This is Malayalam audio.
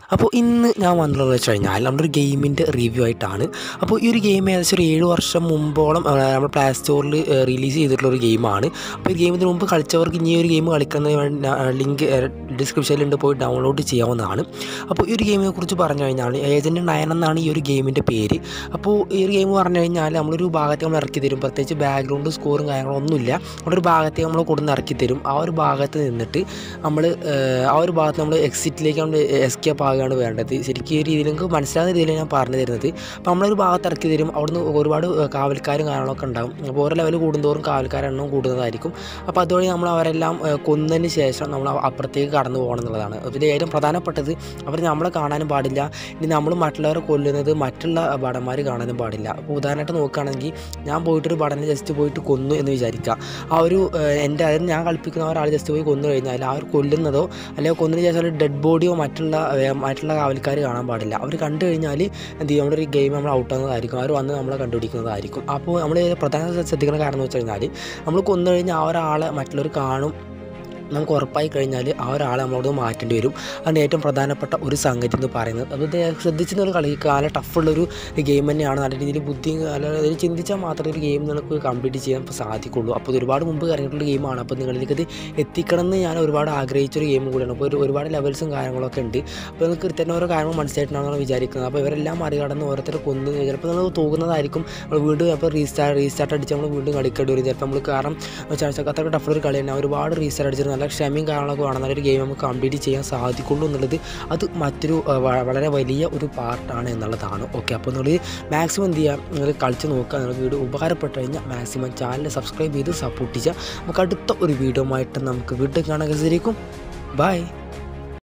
അപ്പോൾ ഇന്ന് ഞാൻ വന്നുള്ളത് വെച്ച് കഴിഞ്ഞാൽ നമ്മുടെ ഒരു ഗെയിമിൻ്റെ റിവ്യൂ ആയിട്ടാണ് അപ്പോൾ ഈ ഒരു ഗെയിം ഏകദേശം ഒരു ഏഴ് വർഷം മുമ്പോളം ആ, നമ്മൾ പ്ലേ സ്റ്റോറിൽ റിലീസ് ചെയ്തിട്ടുള്ള ഒരു ഗെയിമാണ് അപ്പോൾ ഈ ഗെയിം ഇതിന് മുമ്പ് കളിച്ചവർക്ക് ഇനി ഈ ഒരു ഗെയിം കളിക്കുന്ന ലിങ്ക് ഡിസ്ക്രിപ്ഷനിലുണ്ട് പോയി ഡൗൺലോഡ് ചെയ്യാവുന്നതാണ് അപ്പോൾ ഈ ഒരു ഗെയിമിനെ കുറിച്ച് പറഞ്ഞു കഴിഞ്ഞാൽ ഏജൻറ്റ് നയൻ എന്നാണ് ഈ ഒരു ഗെയിമിൻ്റെ പേര് അപ്പോൾ ഈ ഒരു ഗെയിം പറഞ്ഞു കഴിഞ്ഞാൽ നമ്മളൊരു ഭാഗത്ത് നമ്മൾ ഇറക്കി തരും പ്രത്യേകിച്ച് ബാക്ക്ഗ്രൗണ്ട് സ്കോറും കാര്യങ്ങളും ഒന്നുമില്ല നമ്മുടെ ഒരു ഭാഗത്തേക്ക് നമ്മൾ കൊടുന്ന് ഇറക്കി തരും ആ ഒരു ഭാഗത്ത് നിന്നിട്ട് നമ്മൾ ആ ഒരു ഭാഗത്ത് നമ്മൾ എക്സിറ്റിലേക്ക് നമ്മൾ എസ്കേപ്പ് ആകുകയാണ് വേണ്ടത് ശരിക്കും ഈ രീതിയിൽ നിങ്ങൾക്ക് മനസ്സിലാകുന്ന രീതിയിൽ ഞാൻ പറഞ്ഞു തരുന്നത് അപ്പോൾ നമ്മളൊരു ഭാഗത്ത് ഇറക്കി തരും അവിടുന്ന് ഒരുപാട് കാവൽക്കാരും കാര്യങ്ങളൊക്കെ ഉണ്ടാകും അപ്പോൾ ഓരോ ലെവൽ കൂടുന്തോറും കാവൽക്കാരുടെ എണ്ണം കൂടുന്നതായിരിക്കും അപ്പോൾ അതുവഴി നമ്മൾ അവരെല്ലാം ഏഹ്, കൊന്നതിന് ശേഷം നമ്മൾ അപ്പുറത്തേക്ക് കടന്നു പോകണം എന്നുള്ളതാണ് അതിൽ ഏറ്റവും പ്രധാനപ്പെട്ടത് അവർ നമ്മളെ കാണാനും പാടില്ല ഇനി നമ്മൾ മറ്റുള്ളവരെ കൊല്ലുന്നത് മറ്റുള്ള ഭടന്മാർ കാണാനും പാടില്ല അപ്പോൾ ഉദാഹരണമായിട്ട് നോക്കുകയാണെങ്കിൽ ഞാൻ പോയിട്ടൊരു ഭടനെ ജസ്റ്റ് പോയിട്ട് കൊന്നു എന്ന് വിചാരിക്കുക ആ ഒരു ഏഹ്, എൻ്റെ അതായത് ഞാൻ കളിപ്പിക്കുന്ന ഒരാൾ ജസ്റ്റ് പോയി കൊന്നു കഴിഞ്ഞാൽ ആ ഒരു കൊല്ലുന്നതോ അല്ലെങ്കിൽ കൊന്നതിന് ശേഷം ഒരു ഡെഡ് ബോഡിയോ മറ്റുള്ള ഏഹ്, മറ്റുള്ള കാവൽക്കാർ കാണാൻ പാടില്ല അവർ കണ്ടു കഴിഞ്ഞാൽ എന്ത് ചെയ്യും നമ്മുടെ ഒരു ഗെയിം നമ്മൾ ഔട്ടാകുന്നതായിരിക്കും അവർ വന്ന് നമ്മളെ കണ്ടുപിടിക്കുന്നതായിരിക്കും അപ്പോൾ നമ്മൾ പ്രധാന ശ്രദ്ധിക്കുന്ന കാരണം എന്ന് വെച്ച് കഴിഞ്ഞാൽ നമ്മൾ കൊന്നു കഴിഞ്ഞാൽ ആ ഒരാളെ മറ്റുള്ളവർ കാണും നമുക്ക് ഉറപ്പായി കഴിഞ്ഞാൽ ആ ഒരാളെ നമ്മളോട് മാറ്റേണ്ടി വരും അതാണ് ഏറ്റവും പ്രധാനപ്പെട്ട ഒരു സംഗതി എന്ന് പറയുന്നത് അത് ഇത് ശ്രദ്ധിച്ചിരുന്ന ഒരു കളി കാല ടഫുള്ളൊരു ഗെയിം തന്നെയാണ് നല്ല രീതിയിൽ ബുദ്ധി അല്ലെങ്കിൽ ചിന്തിച്ചാൽ മാത്രമേ ഒരു ഗെയിം നമുക്ക് കംപ്ലീറ്റ് ചെയ്യാൻ ഇപ്പോൾ സാധിക്കുള്ളൂ അപ്പോൾ ഇത് ഒരുപാട് മുമ്പ് ഇറങ്ങിയിട്ടുള്ള ഗെയിമാണ് അപ്പോൾ നിങ്ങളിലേക്ക് ഇത് എത്തിക്കണം എന്ന് ഞാൻ ഒരുപാട് ആഗ്രഹിച്ചൊരു ഗെയിം കൂടിയാണ് അപ്പോൾ ഒരു ഒരുപാട് ലെവൽസും കാര്യങ്ങളൊക്കെ ഉണ്ട് അപ്പോൾ നിങ്ങൾക്ക് കൃത്യമായിട്ട് ഓരോ കാര്യങ്ങൾ മനസ്സിലായിട്ടാണെന്നാണ് വിചാരിക്കുന്നത് അപ്പോൾ ഇവരെല്ലാം മറികടന്ന് ഓരോരുത്തർ കൊന്ന് ചിലപ്പോൾ നമ്മൾ തോന്നുന്നതായിരിക്കും നമ്മൾ വീണ്ടും അപ്പോൾ റീസ്റ്റാർട്ട് റീസ്റ്റാർട്ട് അടിച്ച് നമ്മൾ വീണ്ടും കളിക്കേണ്ടി വരും ചിലപ്പോൾ നമ്മൾ കാരണം വെച്ചാൽ അത്ര ടഫുള്ളൊരു കളി തന്നെ ഒരുപാട് റീസ്റ്റാർട്ട് അടിച്ചിട്ട് നല്ല ക്ഷമയും കാര്യങ്ങളൊക്കെ വേണം നല്ലൊരു ഗെയിം നമുക്ക് കംപ്ലീറ്റ് ചെയ്യാൻ സാധിക്കുള്ളൂ എന്നുള്ളത് അത് മറ്റൊരു ആ, വ- വളരെ വലിയ ഒരു പാർട്ടാണ് എന്നുള്ളതാണ് ഓക്കെ അപ്പോൾ നിങ്ങൾ മാക്സിമം എന്ത് ചെയ്യുക നിങ്ങൾ കളിച്ച് നോക്കുക നിങ്ങൾ വീഡിയോ ഉപകാരപ്പെട്ട് കഴിഞ്ഞാൽ മാക്സിമം ചാനൽ സബ്സ്ക്രൈബ് ചെയ്ത് സപ്പോർട്ട് ചെയ്യുക നമുക്ക് അടുത്ത ഒരു വീഡിയോ ആയിട്ട് നമുക്ക് വീണ്ടും കാണാൻ ശരിക്കും ബൈ